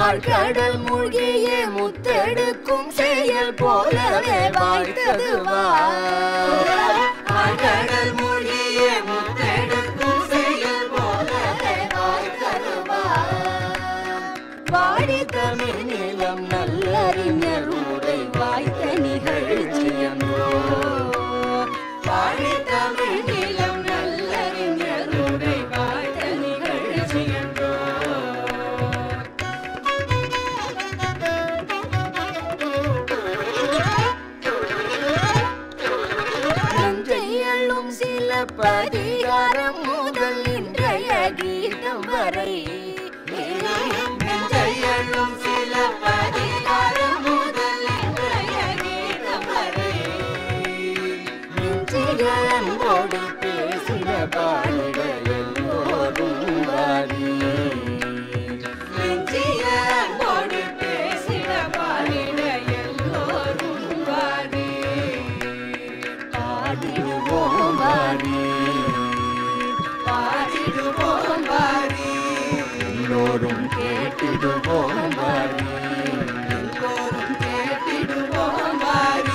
ஆழ்கடல் மூழ்கிய முத்தெடுக்கும் செயல் போலவே வாய்த்தது வா ஆழ்கடல் மூழ்கிய முத்தெடுக்கும் செயல் போலவே வாய்த்தது வா வாடி தமிழ் நிலம் நல்லறிஞர் உரை வாய்த்த நிகழ்ச்சியன்றோ வாடி தமிழ் நிலம் நல்லறிஞர் உரை வாய்த்த நிகழ்ச்சியன்றோ நஞ்சையள்ளும் சில பதிகாரம் முதல் இன்றைய கீதம் வரை நஞ்சையள்ளும் சில பதிகாரம் முதல் இன்றைய கீதம் வரை நெஞ்சிகளோடு பேசின பாடிட எல்லோரும் வாரி நெஞ்சிகளோடு பேசின பாடிட எல்லோரும் வாரி பாடிடுவோம் வாரி பாடிடுவோம் வாரி எல்லோரும் கேட்டிடுவோம் வாரி எல்லோரும் கேட்டிடுவோம் வாரி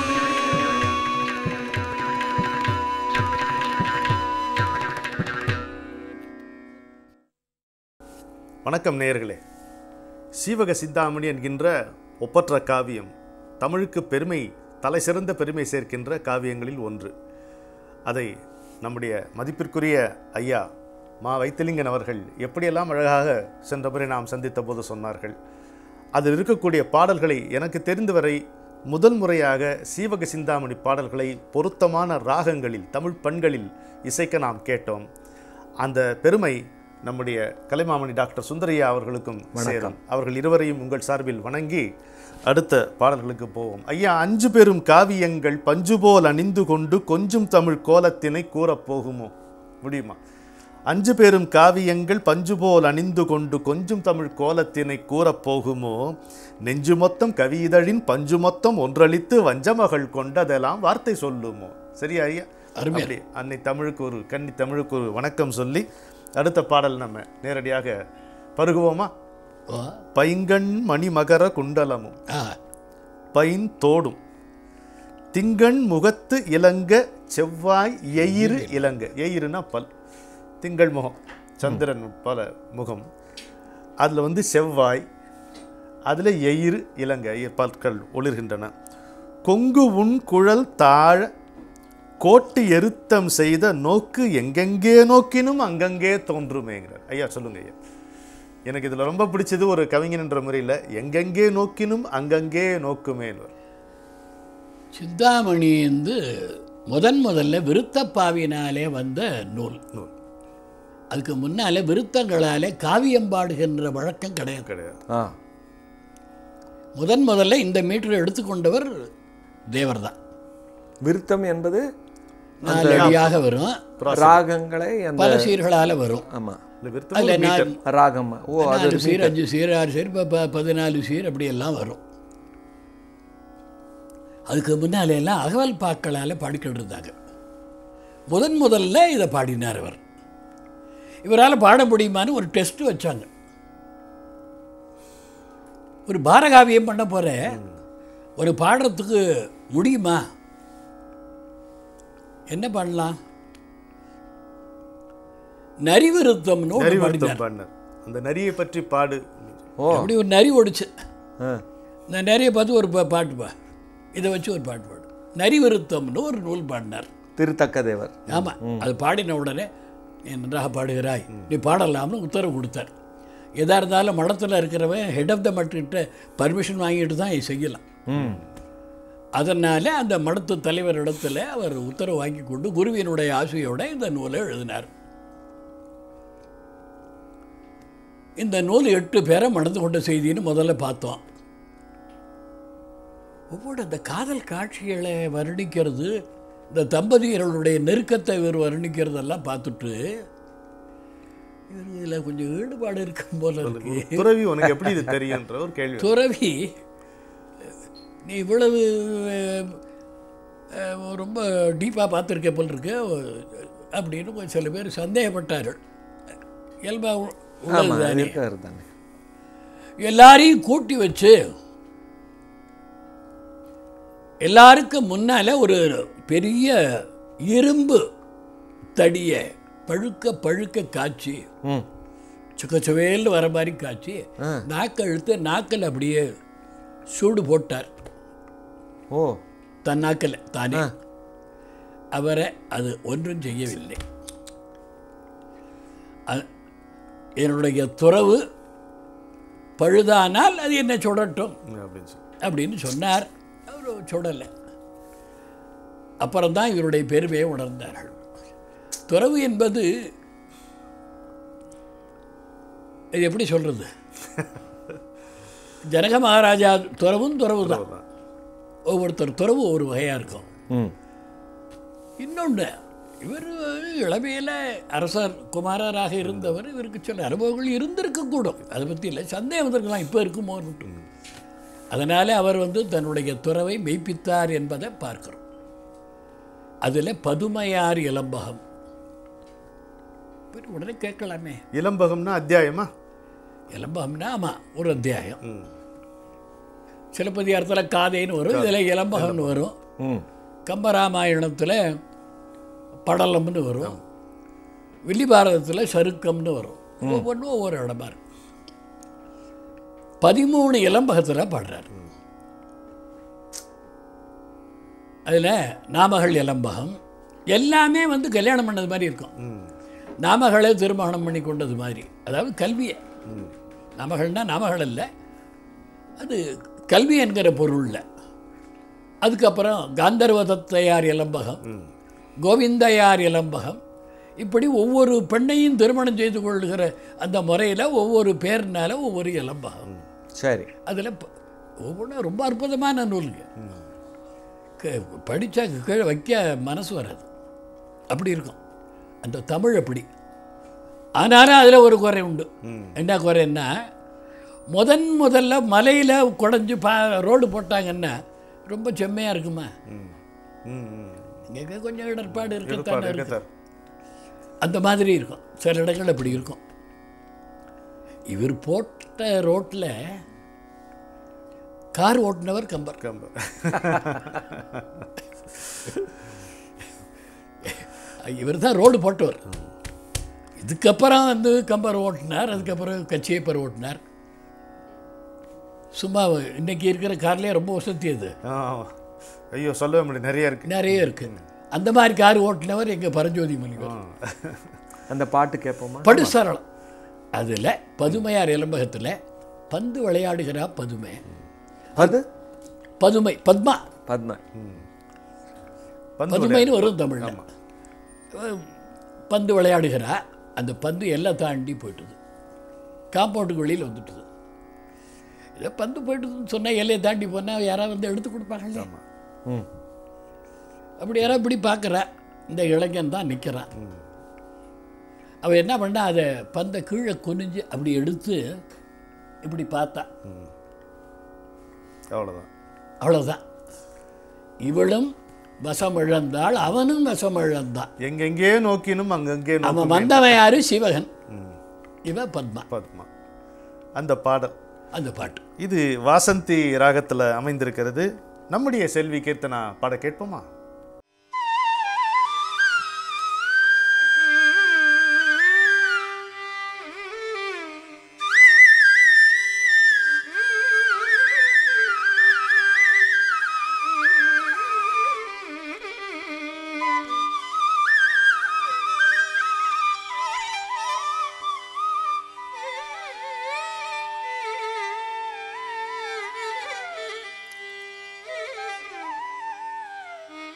வணக்கம் நேயர்களே சீவக சிந்தாமணி என்கின்ற ஒப்பற்ற காவியம் தமிழுக்கு பெருமை தலை சிறந்த பெருமை சேர்க்கின்ற காவியங்களில் ஒன்று அதை நம்முடைய மதிப்பிற்குரிய ஐயா மா வைத்திலிங்கன் அவர்கள் எப்படியெல்லாம் அழகாக சென்ற முறை நாம் சந்தித்த போது சொன்னார்கள் அதில் இருக்கக்கூடிய பாடல்களை எனக்கு தெரிந்தவரை முதல் முறையாக சீவக சிந்தாமணி பாடல்களை பொருத்தமான ராகங்களில் தமிழ் பண்களில் இசைக்க நாம் கேட்டோம் அந்த பெருமை நம்முடைய கலைமாமணி டாக்டர் சுந்தரையா அவர்களுக்கும் சேரும் அவர்கள் இருவரையும் உங்கள் சார்பில் வணங்கி அடுத்த பாடல்களுக்கு போவோம் ஐயா அஞ்சு பெரும் காவியங்கள் பஞ்சு போல் அணிந்து கொண்டு கொஞ்சம் தமிழ் கோலத்தினை கூறப் போகுமோ முடியுமா அஞ்சு பெரும் காவியங்கள் பஞ்சு போல் அணிந்து கொண்டு கொஞ்சம் தமிழ் கோலத்தினை கூறப் போகுமோ நெஞ்சு மொத்தம் கவிதழின் பஞ்சு மொத்தம் ஒன்றளித்து வஞ்சமகள் கொண்டதெல்லாம் வார்த்தை சொல்லுமோ சரியா ஐயா அப்படி அன்னை தமிழுக்கு ஒரு கன்னி தமிழுக்கு ஒரு வணக்கம் சொல்லி அடுத்த பாடல் நம்ம நேரடியாக பருகுவோமா ஓ பைங்கண் மணிமகர குண்டலமும் ஆ பைன் தோடும் திங்கண் முகத்து இலங்க செவ்வாய் எயிறு இலங்க எயிருனா பல் திங்கள் முகம் சந்திரன் பல முகம் அதில் வந்து செவ்வாய் அதில் எயிறு இலங்க எ- பற்கள் ஒளிர்கின்றன கொங்கு உன் குழல் தாழ கோட்டு எருத்தம் செய்த நோக்கு எங்கெங்கே நோக்கினும் அங்கங்கே தோன்றுமேங்கிறார் ஐயா சொல்லுங்க ஐயா எனக்கு இதில் ரொம்ப பிடிச்சது ஒரு கவிஞன் என்ற முறையில் எங்கெங்கே நோக்கினும் அங்கங்கே நோக்குமேன்னு சிந்தாமணி வந்து முதன் முதல்ல விருத்தப்பாவினாலே வந்த நூல் நூல் அதுக்கு முன்னாலே விருத்தங்களாலே காவியம் பாடுகின்ற வழக்கம் கிடையாது கிடையாது ஆ முதன் முதல்ல இந்த மீட்டர் எடுத்துக்கொண்டவர் தேவர் தான் விருத்தம் என்பது நாலு அடியாக வரும் ராகங்களை அந்த பல சீர்களால் வரும் ஆமா இந்த விருத்தம் அதில் நாலு ராகம் ஓ அது நாலு சீர் அஞ்சு சீர் ஆறு சீர் ப- ப- பதினாலு சீர் அப்படியெல்லாம் வரும் அதுக்கு முன்னால எல்லாம் அகவல் பாக்களால் பாடிக்கிட்டு இருந்தாங்க முதன் முதல்ல இதை பாடினார் அவர் இவரால் பாட முடியுமான்னு ஒரு டெஸ்ட் வச்சாங்க ஒரு பாரகாவியம் பண்ண போற ஒரு பாடுறதுக்கு முடியுமா என்ன பண்ணலாம் நரிவிருத்தம்னு ஒண்ணு பாடினார் நரிவருத்தம் பண்ணர் அந்த நரியை பற்றி பாடு ஓ அப்படி ஒரு நரி ஓடிச்சு ஆ. இந்த நரியை பார்த்து ஒரு பா- பாட்டு பா இதை வச்சு ஒரு பாட்டு பாடு நரி விருத்தம்னு ஒரு நூல் பாடினார் திருத்தக்க தேவர் ஆமாம் அது பாடின உடனே நீ நன்றாக பாடுகிறாய் நீ பாடலாம்னு உத்தரவு கொடுத்தார் எதாக இருந்தாலும் மடத்தில் இருக்கிறவன் ஹெட் ஆஃப் த மட்டிட்ட பர்மிஷன் வாங்கிட்டு தான் இதை செய்யலாம் ம் அதனால் அந்த மடத்து தலைவர் இடத்துல அவர் உத்தரவு வாங்கி கொண்டு குருவினுடைய ஆசையோட இந்த நூலை எழுதினார் இந்த நூல் எட்டு பேரை மணந்து கொண்ட செய்தின்னு முதல்ல பார்த்தோம் ஒவ்வொரு இந்த காதல் காட்சிகளை வர்ணிக்கிறது இந்த தம்பதியர்களுடைய நெருக்கத்தை இவர் வர்ணிக்கிறதெல்லாம் பார்த்துட்டு இவர் இதில் கொஞ்சம் ஈடுபாடு இருக்கும் போல இருக்கு துறவி உனக்கு எப்படி இது தெரியுன்ற ஒரு கேள்வி துறவி நீ இவ்வளவு அஹ், அஹ், ரொம்ப டீப்பாக பார்த்துருக்க போல் இருக்கு அப்படின்னு சில பேர் சந்தேகப்பட்டார்கள் இயல்பாக ஆமா உள்ளது தானே இருக்காரு தானே எல்லாரையும் கூட்டி வச்சு எல்லாருக்கும் முன்னால ஒரு பெரிய இரும்பு தடிய பழுக்க பழுக்க காய்ச்சி ம் சுக்கச்சுவேல்னு வர மாதிரி காய்ச்சி நாக்கை இழுத்து நாக்கில் அப்படியே சூடு போட்டார் ஓ தன் நாக்கில் தானே அவரை அது ஒன்றும் செய்யவில்லை அ- என்னுடைய துறவு பழுதானால் அது என்ன சுடட்டும் அப்படின்னு சொல்லி அப்படின்னு சொன்னார் அவர் சுடலை அப்புறம்தான் இவருடைய பெருமையை உணர்ந்தார்கள் துறவு என்பது இது எப்படி சொல்றது ஜனக மகாராஜா துறவும் துறவு தான் ஒவ்வொருத்தர் துறவு ஒரு வகையாக இருக்கும் ம் இன்னொன்று இவர் இளமையில் அரசர் குமாரராக இருந்தவர் இவருக்கு சில அனுபவங்கள் இருந்திருக்கக்கூடும் அதை பற்றி இல்லை சந்தேகம் இருக்கலாம் இப்போ இருக்குமோன்னுட்டு அதனால் அவர் வந்து தன்னுடைய துறவை மெய்ப்பித்தார் என்பதை பார்க்கிறோம் அதில் பதுமையார் இளம்பகம் இப்ப உடனே கேட்கலாமே இளம்பகம்னா அத்தியாயமா இளம்பகம்னா ஆமாம் ஒரு அத்தியாயம் சிலப்பதிகாரத்தில் காதைன்னு வரும் இதில் இளம்பகம்னு வரும் ம் கம்பராமாயணத்தில் படலம்னு வரும் வில்லிபாரதத்தில் சருக்கம்னு வரும் ஒவ்வொன்றும் ஒவ்வொரு இடமா இருக்கும் பதிமூணு இளம்பகத்தில் பாடுறார் அதில் நாமகள் இளம்பகம் எல்லாமே வந்து கல்யாணம் பண்ணது மாதிரி இருக்கும் நாமகளே திருமணம் பண்ணி கொண்டது மாதிரி அதாவது கல்வியை நாமகள்னா நாமகள் இல்லை அது கல்வி என்கிற பொருளில் அதுக்கப்புறம் காந்தர்வதத்தையார் இளம்பகம் கோவிந்தையார் இளம்பகம் இப்படி ஒவ்வொரு பெண்ணையும் திருமணம் செய்து கொள்கிற அந்த முறையில் ஒவ்வொரு பேர்னால ஒவ்வொரு இளம்பகம் சரி அதில் ஒவ்வொன்றும் ரொம்ப அற்புதமான நூலுங்க படித்தா கீழே வைக்க மனசு வராது அப்படி இருக்கும் அந்த தமிழ் அப்படி ஆனாலும் அதில் ஒரு குறை உண்டு என்ன குறைன்னா முதன் முதல்ல மலையில் குடஞ்சி பா ரோடு போட்டாங்கன்னா ரொம்ப செம்மையாக இருக்குமா ம் ம் இங்கே கொஞ்சம் இடர்பாடு இருக்கத்தானே இருப்பாரு இருக்கு இருக்கத்தார் அந்த மாதிரி இருக்கும் சில இடங்கள் அப்படி இருக்கும் இவர் போட்ட ரோட்டில் கார் ஓட்டுனவர் கம்பர் கம்ப இவர் தான் ரோடு போட்டவர் இதுக்கப்புறம் வந்து கம்பர் ஓட்டினார் அதுக்கப்புறம் கச்சியப்பர் ஓட்டினார் சும்மா இன்னைக்கு இருக்கிற கார்லேயே ரொம்ப வசதி அது ஆ ஐயோ சொல்லவே முடியும் நிறைய இருக்கு நிறைய இருக்கு அந்த மாதிரி கார் ஓட்டினவர் எங்கள் பரஞ்சோதி மணிவர் அந்த பாட்டு கேட்போமா படுசரளம் அதில் பதுமையார் இளம்பகத்தில் பந்து விளையாடுகிறா பதுமை அது பதுமை பத்மா பத்ம பந்து பதுமைன்னு வரும் தமிழில் பந்து விளையாடுகிறா அந்த பந்து எல்லாம் தாண்டி போயிட்டுது காம்பவுண்டுக்கு வெளியில் வந்துட்டுது இதை பந்து போயிட்டுதுன்னு சொன்னால் எல்லையை தாண்டி போனால் யாராவது வந்து எடுத்து கொடுப்பாங்கல்ல ம் அப்படி யாராவது இப்படி பார்க்குறா இந்த இளைஞன் தான் நிற்கிறான் அவன் என்ன பண்ணா அதை பந்தை கீழே குனிஞ்சு அப்படி எடுத்து இப்படி பார்த்தா அவ்வளோதான் அவ்வளோதான் இவளும் வசம் இழந்தாள் அவனும் வசம் இழந்தான் எங்கெங்கே நோக்கினும் அங்கங்கே அவன் நோக்கும் வந்தவன் யாரு சிவகன் இவ பத்மா பத்மா அந்த பாடல் அந்த பாட்டு இது வாசந்தி ராகத்தில் அமைந்திருக்கிறது நம்முடைய செல்வி கீர்த்தனா பாட கேட்போமா Thank you.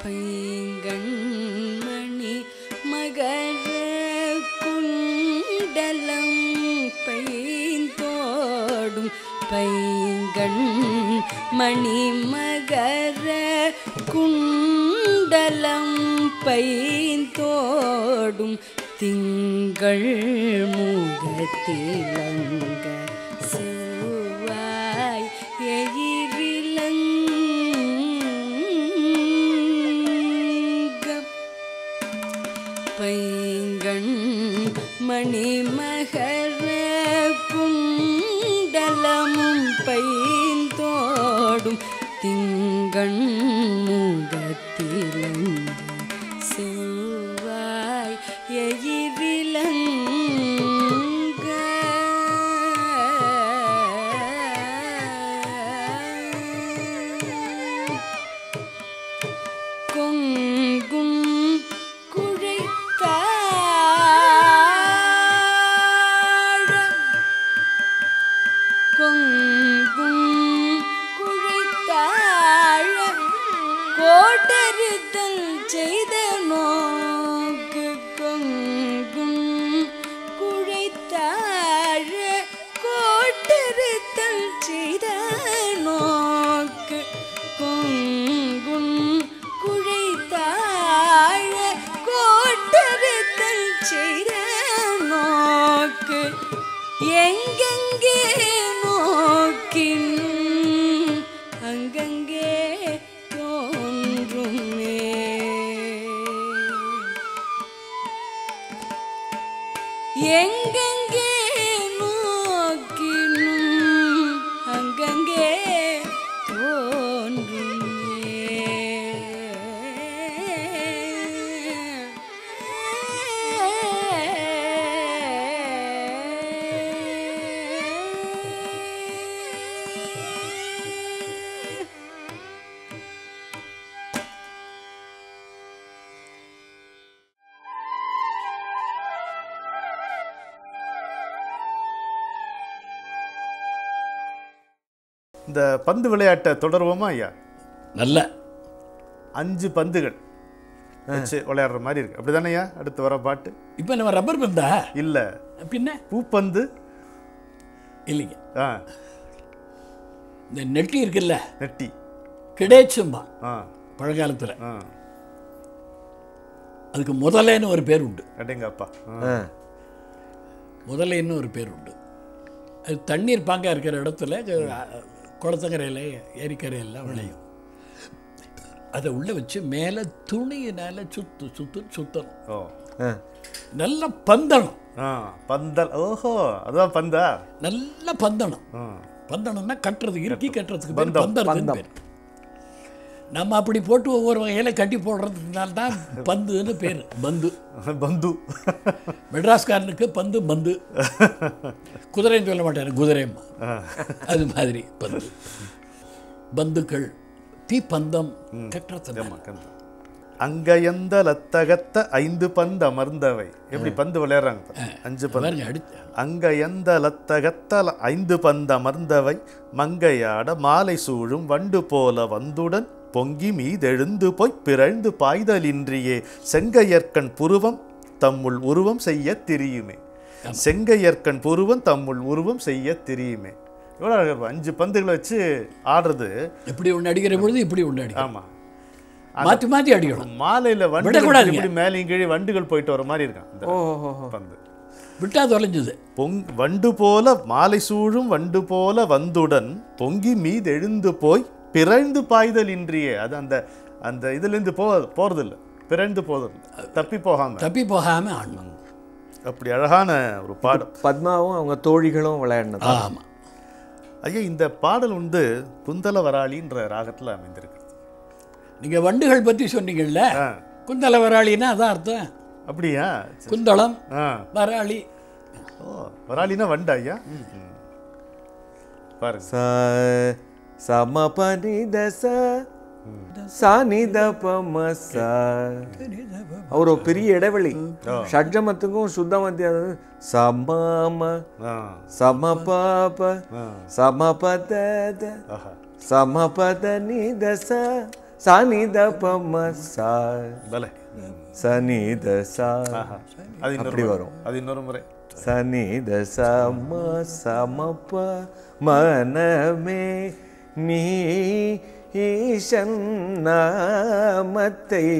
பைங்கண்மணி மகர குண்டலம் பைந்தோடும் பைங்கண் மணி மகர குண்டலம் பைந்தோடும் திங்கள் முகத்திலங்க செவ்வாய் எயிரிலங்க பைங்கண் மணிமகர குண்டலமும் பைந்தோடும் திங்கண் முகத்திலங்க செவ்வாய் எயிரிலங்க கொங்கும் குழைத்தாழ கொங்கும் குழைத்தாழ கோட்டறுத்தல் செய்த நோக்கு கொங்கும் குழைத்தாழ கோட்டறுத்தல் செய்த நோக்கு கொங்கும் குழைத்தாழ கோட்டறுத்தல் செய்த நோக்கு எங்கெங்கே நோக்கின் அங்கங்கே தோன்றுமே எங்கெங்கே நோக்கினும் அங்கங்கே தோன்றுமே இந்த பந்து விளையாட்டை தொடருவோமா ஐயா நல்ல அஞ்சு பந்துகள் வச்சு விளையாடுற மாதிரி இருக்கு அப்படிதானே ஐயா அடுத்து வர பாட்டு இப்போ நம்ம ரப்பர் பந்தா இல்ல பின்ன பூப்பந்து இல்லைங்க ஆ இந்த நெட்டி இருக்குல்ல நெட்டி கிடைச்சும்பா ஆ பழங்காலத்தில் ஆ அதுக்கு முதலைன்னு ஒரு பேர் உண்டு அடேங்கப்பா ஆ. ஆ முதலைன்னு ஒரு பேர் உண்டு அது தண்ணீர் பாங்கா இருக்கிற இடத்துல அஹ், குளத்தங்கரையில் ஏரிக்கரையெல்லாம் விளையும் அதை உள்ளே வச்சு மேலே துணியினால சுத்து சுத்து சுத்தணும் ஓ ஆ நல்லா பந்தணும் ஆ பந்தல் ஓஹோ அதுதான் பந்தா நல்லா பந்தணும் ஆ பந்தனம்னா கட்டுறது இறுக்கி கட்டுறதுக்கு பேர் பந்தம். பந்தறதுன்னு பேர் நம்ம அப்படி போட்டு ஒவ்வொரு வகையில கட்டி போடுறதுனால தான் பந்துன்னு பேர் பந்து பந்து மெட்ராஸ்காரனுக்கு பந்து பந்து குதிரைன்னு சொல்ல மாட்டேன் குதிரைம்மா அது மாதிரி பந்து பந்துக்கள் தீப்பந்தம் கட்டுறது அங்க எந்த லத்தகத்த ஐந்து பந்து அமர்ந்தவை எப்படி பந்து விளையாடுறாங்க பாருங்க. அஞ்சு பந்து பாருங்க அடுத்து அங்க எந்த லத்தகத்த ஐந்து பந்து அமர்ந்தவை மங்கையாட மாலை சூழும் வண்டு போல வந்துடன் பொங்கி மீதெழுந்து போய் பிறழ்ந்து பாய்தலின்றியே செங்கையற்கண் புருவம் தம்முள் உருவம் செய்ய திரியுமே செங்கையற்கண் புருவம் தம்முள் உருவம் செய்ய திரியுமே எவ்வளோ அழகா இருக்கும். அஞ்சு பந்துகளை வச்சு ஆடுறது இப்படி ஒன்று அடிக்கிற பொழுது இப்படி ஒன்று அடிக்கணும் ஆமா மாற்றி மாற்றி அடிக்கணும் மாலையில வண்டுகள் விடக்கூடாதுங்க. இப்படி மேலேயும் கீழே வண்டுகள் போயிட்டு வர மாதிரி இருக்கான் இந்த ஓஹோ பந்து விட்டா தொலைஞ்சுது பொங் வண்டு போல மாலை சூழும் வண்டு போல வந்துடன் பொங்கி மீதெழுந்து போய் பிறழ்ந்து பாய்தல் இன்றியே அது அந்த அந்த இதுலேருந்து போ போறதில்ல பிறழ்ந்து போதில்லை தப்பி போகாம தப்பி போகாம ஆடணும் அப்படி அழகான ஒரு பாடம் பத்மாவும் அவங்க தோழிகளும் விளையாடினது ஆமா ஐயா இந்த பாடல் வந்து குந்தல வராளின்ற ராகத்துல அமைந்திருக்கு நீங்க வண்டுகள் பத்தி சொன்னீங்கல்ல ஆ. குந்தல வராளின்னா அதான் அர்த்தம் அப்படியா குந்தளம் ஆ வராளி ஓ வராளினா வண்டா ஐயா ம். பாருங்க ச சமபனி தச சானித பம ச அவர் ஒரு பெரிய இடைவெளி ஷட்ஜமத்துக்கும் சுத்தமத்திய சமம ஆ சமபாப ஆ சமபத ஆஹா சமபத நிதச சனித பம சா பலே சனித சா ஆஹா. அது இன்னொரு அப்படி முறை. வரும். அது இன்னொரு முறை சனித சம சமப மனமே நீ ஈசன் நாமத்தை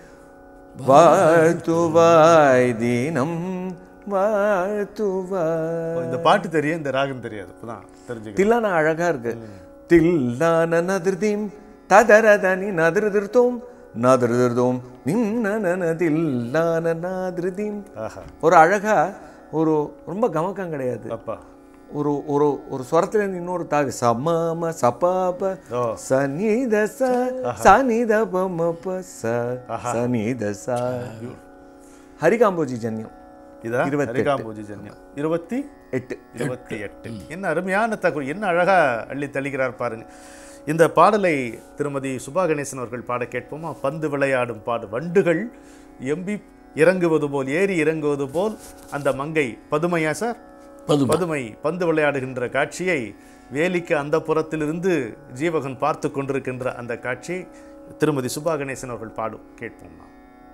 வாழ்த்துவாய் தினம் வாழ்த்துவாய் இந்த பாட்டு தெரியும் இந்த ராகம் தெரியாது இப்பதான் தெரிஞ்சுக்க தில்லான அழகா இருக்கு தில்லான நதிர்தீம் ததரதனி நதிர்திர்த்தோம் நதிர்திர்த்தோம் நிம்ன தில்லான நாதிர்தீம் ஆஹா ஒரு அழகா ஒரு ரொம்ப கமக்கம் கிடையாது அப்பா ஒரு ஒரு ஒரு ஸ்வரத்துல இருந்து இன்னொரு தாவி சமம சபாப ஓ. சனித ச சனித பம ப ச சனித ச ஹரிகாம்போஜி ஜன்யம் இதா இருபத்தெட்டு. ஹரிகாம்பூஜி ஜன்யம் இருபத்தி எட்டு இருபத்தி எட்டு என்ன அருமையான தகவல் என்ன அழகா அள்ளி தள்ளுகிறார் பாருங்க இந்த பாடலை திருமதி சுபா கணேசன் அவர்கள் பாட கேட்போமா பந்து விளையாடும் பாடு வண்டுகள் எம்பி இறங்குவது போல் ஏறி இறங்குவது போல் அந்த மங்கை பதுமையா சார் பதுமை பதுமை பந்து விளையாடுகின்ற காட்சியை வேலிக்கு அந்த புறத்திலிருந்து ஜீவகன் பார்த்து கொண்டிருக்கின்ற அந்த காட்சியை திருமதி சுபா கணேசன் அவர்கள் பாடும் கேட்போம் நாம்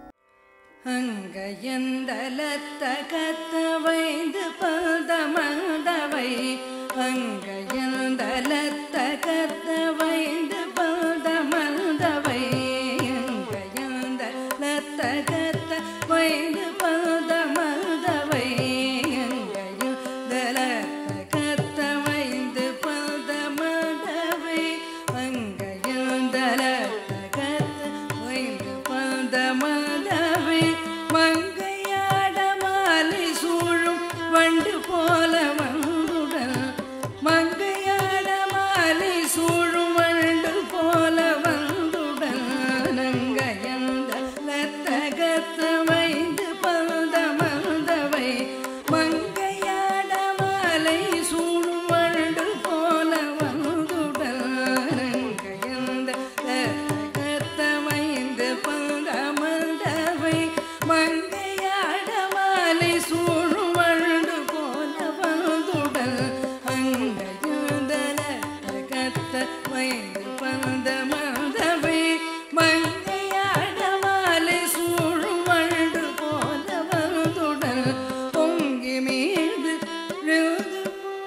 அங்கையந்தலத்த கத்த வைந்து பல்தமந்தவை அங்கையந்தலத்த கத்த வைந்து பல்தமந்தவை அங்கையந்தலத்த கத்த வைந்து பல்தமந்தவை அங்கையந்தலத்த கத்த வைந்து பல்தமந்தவை அங்கையந்தலத்த கத்த வைந்து பல்தமந்தவை மங்கையாட மாலை சூழும் வண்டு போல வந்துடன் மங்கையாட மாலை சூழும் வண்டு போல வந்துடன் நங்கையந்த லத்தகத்த வைந்து பல்தமந்தவை மங்கையாட மாலை சூழும் வண்டு போல வந்துடன் நங்கையந்த லத்தகத்த வைந்து பல்தமந்தவை மங்கையாட மாலை சூழும் வண்டு போல வந்துடன் அங்கையுதல கத்த வைந்து பந்தமந்தவை மங்கையாட மாலை சூழும் வண்டு போல வந்துடன் பொங்கி மீது விழுந்து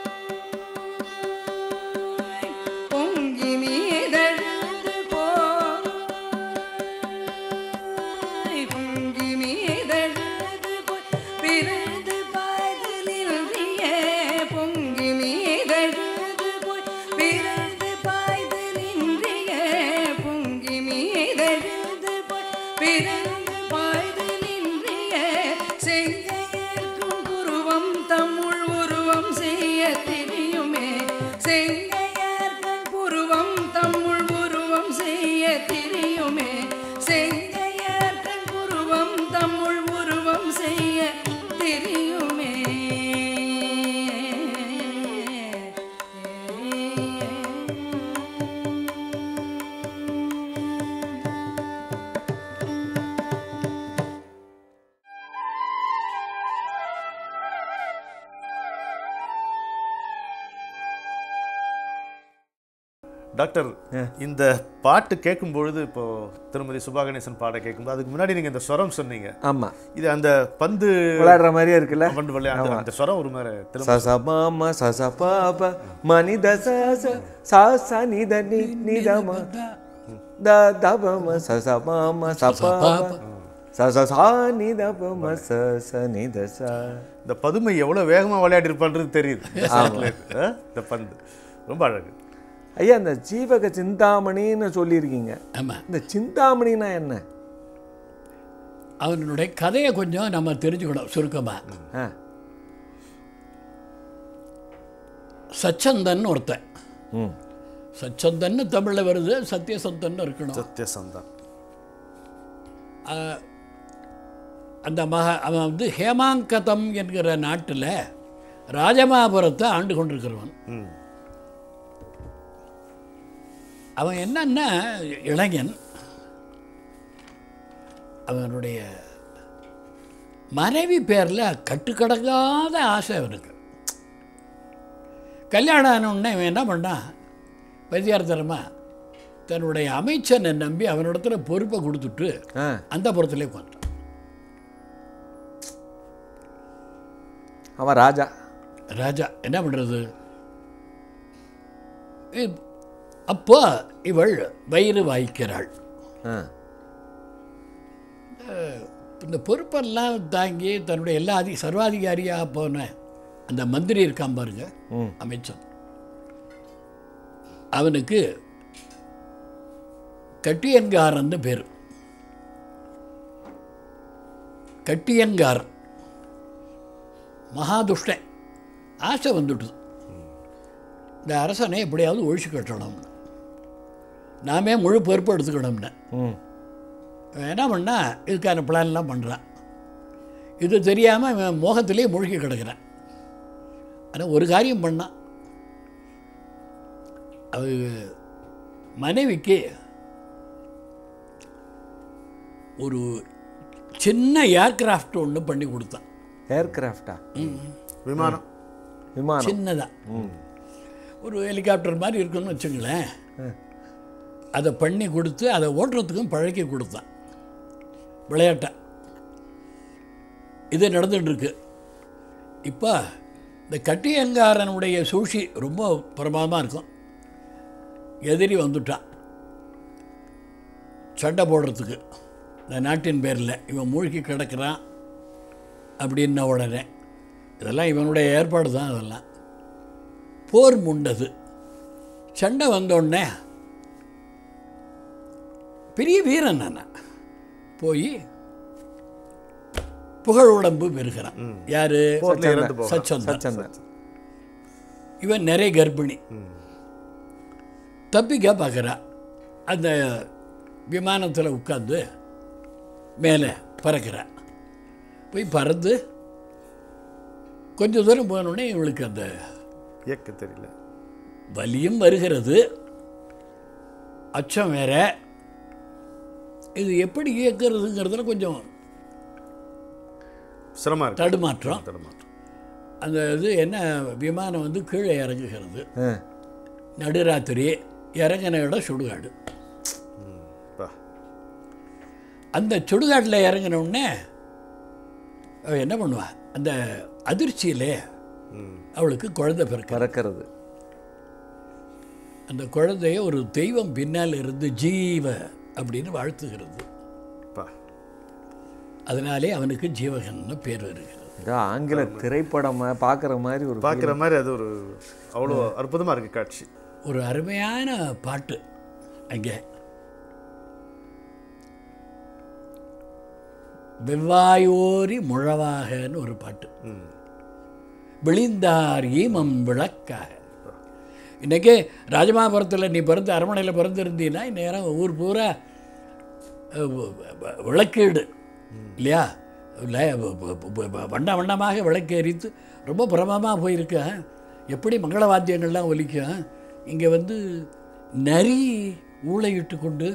போய், பொங்கி மீதழுந்து போய் பொங்கி மீதழுது போய் பிறந்து பாய்தலில்றியே பொங்கி மீதழுது போய் பிறந்து பாய்தலின்றியே பொங்கி மீதழுது போய் பிறந்து பாய்தலின்றியே செங்கையர்க்கும் குருவம் தம்முள் உருவம் செய்ய தெரியுமே செங்கையர்க்கும் புருவம் தம்முள் உருவம் செய்ய தெரியுமே செங்கையர்க்கும் புருவம் தம்முள் உருவம் செய்ய தெரியுமே டாக்டர் இந்த பாட்டு கேட்கும் பொழுது இப்போ திருமதி சுபா கணேசன் பாட கேட்கும்போது அதுக்கு முன்னாடி நீங்க இந்த ஸ்வரம் சொன்னீங்க ஆமா இது அந்த பந்து விளையாடுற மாதிரியே இருக்குல்ல பந்து விளையாடு அந்த ஸ்வரம் ஒரு மாதிரி திரும்ப சசமாம சசபாப மனித சச சா நித நி நிதம த தபம சசமாம சபாப சச சா நிதபம ச ச நித ச இந்த பதுமை எவ்வளவு வேகமா விளையாடி இருப்பான்றது தெரியுது இந்த சவுண்ட்ல இருந்து, ஆ? இந்த பந்து ரொம்ப அழகு ஐயா இந்த ஜீவக சிந்தாமணின்னு சொல்லியிருக்கீங்க ஆமாம் இந்த சிந்தாமணினா என்ன அவனுடைய கதையை கொஞ்சம் நம்ம தெரிஞ்சுக்கணும் சுருக்கமாக ஆ சச்சந்தன் ஒருத்தன் ம் சச்சந்தன்னு தமிழில் வருது சத்தியசந்தன் இருக்கணும் சத்தியசந்தன் அந்த மகா அவன் வந்து ஹேமாங்கதம் என்கிற நாட்டில் ராஜமாபுரத்தை ஆண்டு கொண்டிருக்கிறவன் ம் அவன் என்னன்னா இளைஞன் அவனுடைய மனைவி பேரில் கட்டுக்கடங்காத ஆசை அவனுக்கு கல்யாணம் ஆன உடனே இவன் என்ன பண்ணான் பைத்தியார்த்தனமா தன்னுடைய அமைச்சனை நம்பி அவனிடத்துல பொறுப்பை கொடுத்துட்டு ஆ அந்த புறத்திலே உட்காந்துட்டான் அவன் ராஜா ராஜா என்ன பண்ணுறது அப்போ இவள் வயிறு வாய்க்கிறாள் ஆ இந்த பொறுப்பெல்லாம் தாங்கி தன்னுடைய எல்லா அதி சர்வாதிகாரியாக போன அந்த மந்திரி இருக்கான் பாருங்க ம் அமைச்சன் அவனுக்கு கட்டியன்காரன்னு பேர் கட்டியன்காரன் மகாதுஷ்டன் ஆசை வந்துட்டுது இந்த அரசனை எப்படியாவது ஒழிச்சு கட்டணும்னு நாமே முழு பொறுப்பு எடுத்துக்கணும்னு ம் இவன் என்ன பண்ணா இதுக்கான பிளான்லாம் பண்ணுறான் இது தெரியாமல் இவன் மோகத்திலே மூழ்கி கிடக்கிறான் ஆனால் ஒரு காரியம் பண்ணான் அது மனைவிக்கு ஒரு சின்ன ஏர்கிராஃப்ட் ஒன்று பண்ணி கொடுத்தான் ஏர்கிராஃப்டா விமானம் விமானம் சின்னதாக ஒரு ஹெலிகாப்டர் மாதிரி இருக்குன்னு வச்சுங்களேன் அதை பண்ணி கொடுத்து அதை ஓட்டுறதுக்கும் பழக்கி கொடுத்தான் விளையாட்டை இது நடந்துட்டு இருக்கு இப்போ இந்த கட்டியங்காரனுடைய சூழ்ச்சி ரொம்ப பிரமாதமாக இருக்கும் எதிரி வந்துட்டான் சண்டை போடுறதுக்கு இந்த நாட்டின் பேரில் இவன் மூழ்கி கிடக்கிறான் அப்படின்ன உடனே இதெல்லாம் இவனுடைய ஏற்பாடு தான் அதெல்லாம் போர் முண்டது சண்டை வந்தோடனே பெரிய வீரன் நான் போய் புகழ் உடம்பு பெறுகிறான் யாரு போர்ல இறந்து போகிறான். சச்சந்தன் சச்சந்தன் இவன் நிறைய கர்ப்பிணி தப்பிக்க பார்க்குறா அந்த விமானத்தில் உட்காந்து மேலே பறக்கிறா போய் பறந்து கொஞ்ச தூரம் போனோடனே இவளுக்கு அந்த இயக்க தெரியல வலியும் வருகிறது அச்சம் வேற இது எப்படி இயக்கிறதுங்கிறதுல கொஞ்சம் சிரமம் இருக்கு தடுமாற்றம் தடுமாற்றம் அந்த இது என்ன விமானம் வந்து கீழே இறங்குகிறது ஆ நடுராத்திரி இறங்கின இடம் சுடுகாடு பா. அந்த சுடுகாட்டில் இறங்கின உடனே அவ என்ன பண்ணுவா அந்த அதிர்ச்சியிலே அவளுக்கு குழந்தை பிறக்க பறக்கிறது அந்த குழந்தைய ஒரு தெய்வம் பின்னால் இருந்து ஜீவ அப்படின்னு வாழ்த்துகிறது பா. அதனாலே அவனுக்கு ஜீவகன்னு பேர் வருகிறது இதோ ஆங்கில திரைப்படமா பார்க்குற மாதிரி ஒரு பார்க்குற மாதிரி அது ஒரு அவ்வளோ அற்புதமா இருக்கு காட்சி ஒரு அருமையான பாட்டு அங்கே வெவ்வாயோரி முழவாகன்னு ஒரு பாட்டு விழிந்தார் ஈமம் விளக்காக இன்னைக்கு ராஜமாபுரத்தில் நீ பிறந்து அரண்மனையில் பிறந்திருந்தீன்னா இந்நேரம் ஊர் பூரா அஹ், வ- வ- விளக்கீடு இல்லையா இல்லை வ- வ- வ- வ- வண்ண வண்ணமாக விளக்கு எரித்து ரொம்ப பிரமமாக போயிருக்க எப்படி மங்கள வாத்தியங்கள்லாம் ஒலிக்கும் இங்கே வந்து நரி ஊளையிட்டு கொண்டு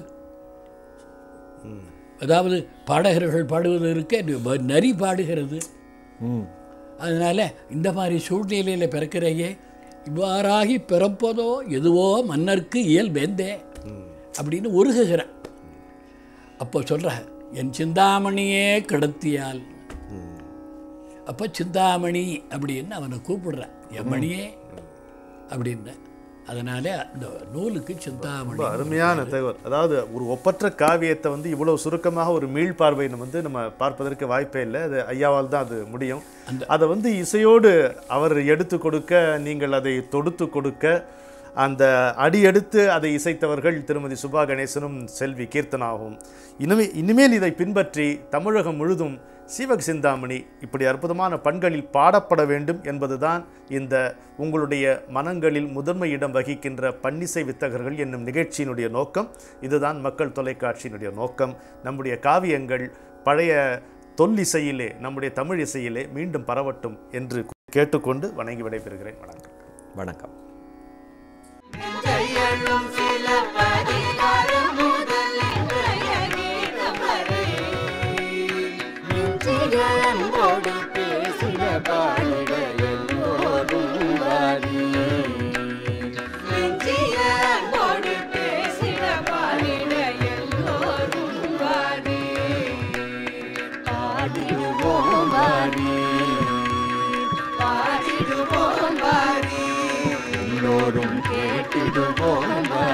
அதாவது பாடகர்கள் பாடுவது இருக்க நரி பாடுகிறது ம் அதனால் இந்த மாதிரி சூழ்நிலையில் பிறக்கிறையே இவ்வாறாகி பிறப்பதோ எதுவோ மன்னர்க்கு இயல் வேந்தே அப்படின்னு உருகுகிறேன் அப்போ சொல்கிற என் சிந்தாமணியே கிடத்தியால் அப்போ சிந்தாமணி அப்படின்னு அவனை கூப்பிடுறேன் என் மணியே அப்படின்னு அதனால அந்த நூலுக்கு சிந்தாமணி ரொம்ப அருமையான தகவல் அதாவது ஒரு ஒப்பற்ற காவியத்தை வந்து இவ்வளவு சுருக்கமாக ஒரு மீள்பார்வை நம்ம வந்து நம்ம பார்ப்பதற்கு வாய்ப்பே இல்லை அது ஐயாவால் தான் அது முடியும் அதை வந்து இசையோடு அவர் எடுத்து கொடுக்க நீங்கள் அதை தொடுத்து கொடுக்க அந்த அடி எடுத்து அதை இசைத்தவர்கள் திருமதி சுபா கணேசனும் செல்வி கீர்த்தனாகவும் இனிமே இனிமேல் இதை பின்பற்றி தமிழகம் முழுதும் சீவக சிந்தாமணி இப்படி அற்புதமான பண்களில் பாடப்பட வேண்டும் என்பதுதான் இந்த உங்களுடைய மனங்களில் முதன்மை இடம் வகிக்கின்ற பன்னிசை வித்தகர்கள் என்னும் நிகழ்ச்சியினுடைய நோக்கம் இதுதான் மக்கள் தொலைக்காட்சியினுடைய நோக்கம் நம்முடைய காவியங்கள் பழைய தொல்லிசையிலே நம்முடைய தமிழ் இசையிலே மீண்டும் பரவட்டும் என்று கேட்டுக்கொண்டு வணங்கி விடைபெறுகிறேன் வணக்கம் வணக்கம் செயலும் சில பதிகாரம் முதல் இன்றைய கீதம் வரை நெஞ்சிலன்போடு பேசின பாடல்கள் எல்லோரும் வாரி நெஞ்சிலன்போடு பேசின எல்லோரும் கேட்டிடுவோம் வா